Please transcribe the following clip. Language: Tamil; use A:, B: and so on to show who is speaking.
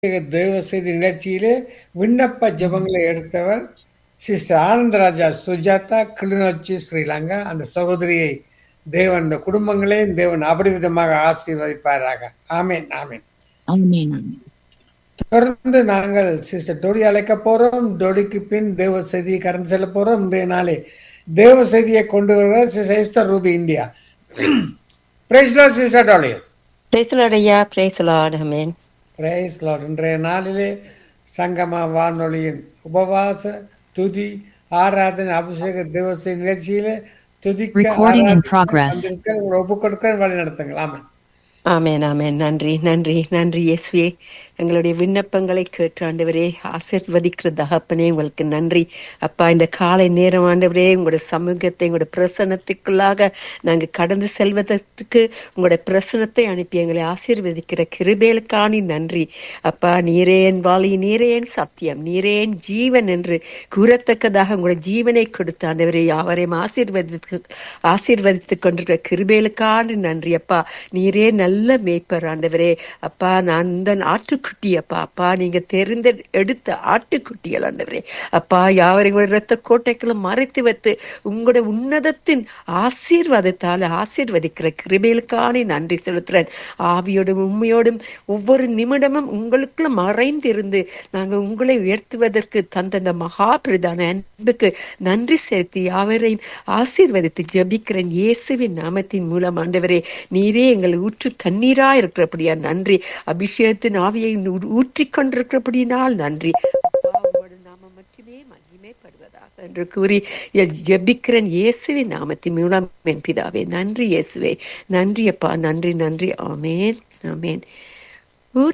A: தேவ செய்தி நிகழ்ச்சியிலே விண்ணப்ப ஜெபங்களை எடுத்தவர் சிஸ்டர் ஆனந்தராஜா சுஜாதா கிளிநொச்சி ஸ்ரீலங்கா அந்த சகோதரியை தேவன் இந்த குடும்பங்களையும் தேவன் அபரிவிதமாக ஆசீர்வதிப்பாராக ஆமேன் ஆமேன்
B: ஆமென் ஆமென்
A: தொடர்ந்து நாங்கள் சிஸ்டர் டோடி அழைக்க போறோம் டோடிக்கு பின் தேவ செய்தியை கடந்து செல்ல போறோம் இன்றைய நாளே தேவ செய்தியை கொண்டு வருகிறார் சிஸ்டர் எஸ்தர் ரூபி இந்தியா பிரைஸ்லா சிஸ்டர் டோலி
C: பிரைஸ் லார்ட் ஐயா praise Lord amen
A: praise Lord இன்றைய நாளிலே சங்கம வானொலியின் உபவாச துதி ஆராதனை அபிஷேக தேவசை நிகழ்ச்சியிலே துதிக்க
D: Recording in
A: ஆராதிக்க
D: progress.
A: வந்திருக்க உங்களை ஒப்பு கொடுக்க வழி நடத்துங்கள் ஆமாம்
C: ஆமென் ஆமென் நன்றி நன்றி நன்றி இயேசுவே எங்களுடைய விண்ணப்பங்களை கேட்டு ஆண்டவரே ஆசிர்வதிக்கிற தகப்பனே உங்களுக்கு நன்றி அப்பா இந்த காலை நேரம் ஆண்டவரே உங்களுடைய சமூகத்தை உங்களுடைய பிரசனத்துக்குள்ளாக நாங்கள் கடந்து செல்வதற்கு உங்களுடைய பிரசனத்தை அனுப்பி எங்களை ஆசீர்வதிக்கிற கிருபேலுக்காணி நன்றி அப்பா நீரேன் வாழி நீரேன் சத்தியம் நீரேன் ஜீவன் என்று கூறத்தக்கதாக உங்களுடைய ஜீவனை கொடுத்த ஆண்டவரே யாவரையும் ஆசீர்வதித்து ஆசீர்வதித்துக் கொண்டிருக்கிற கிருபேலுக்கான நன்றி அப்பா நீரே நல்ல மேய்ப்பர் ஆண்டவரே அப்பா நான் இந்த ஆட்டுக்குட்டி அப்பா அப்பா நீங்க தெரிந்த எடுத்த ஆட்டுக்குட்டிகள் ஆண்டவரே அப்பா யாவரையும் உங்களுடைய இரத்த கோட்டைக்குள்ள மறைத்து வைத்து உங்களுடைய உன்னதத்தின் ஆசீர்வாதத்தால் ஆசீர்வதிக்கிற கிருபைகளுக்கான நன்றி செலுத்துறேன் ஆவியோடும் உண்மையோடும் ஒவ்வொரு நிமிடமும் உங்களுக்குள்ள மறைந்திருந்து நாங்க உங்களை உயர்த்துவதற்கு தந்த அந்த மகா பிரதான அன்புக்கு நன்றி செலுத்தி யாவரையும் ஆசீர்வதித்து ஜெபிக்கிறேன் இயேசுவின் நாமத்தின் மூலம் ஆண்டவரே நீரே எங்கள் ஊற்று தண்ணீரா இருக்கிறபடியா நன்றி அபிஷேகத்தின் ஆவியை ஊற்றி கொண்டிருக்கிறபடியினால் நன்றி அப்பா, உம்மோடு நாமம் மட்டுமே மகிமைப்படுவதாக என்று கூறி எ- ஜெபிக்கிறேன் இயேசுவின் நாமத்தின் மூலம் என் பிதாவே நன்றி இயேசுவே நன்றி அப்பா நன்றி நன்றி ஆமேன் ஆமேன்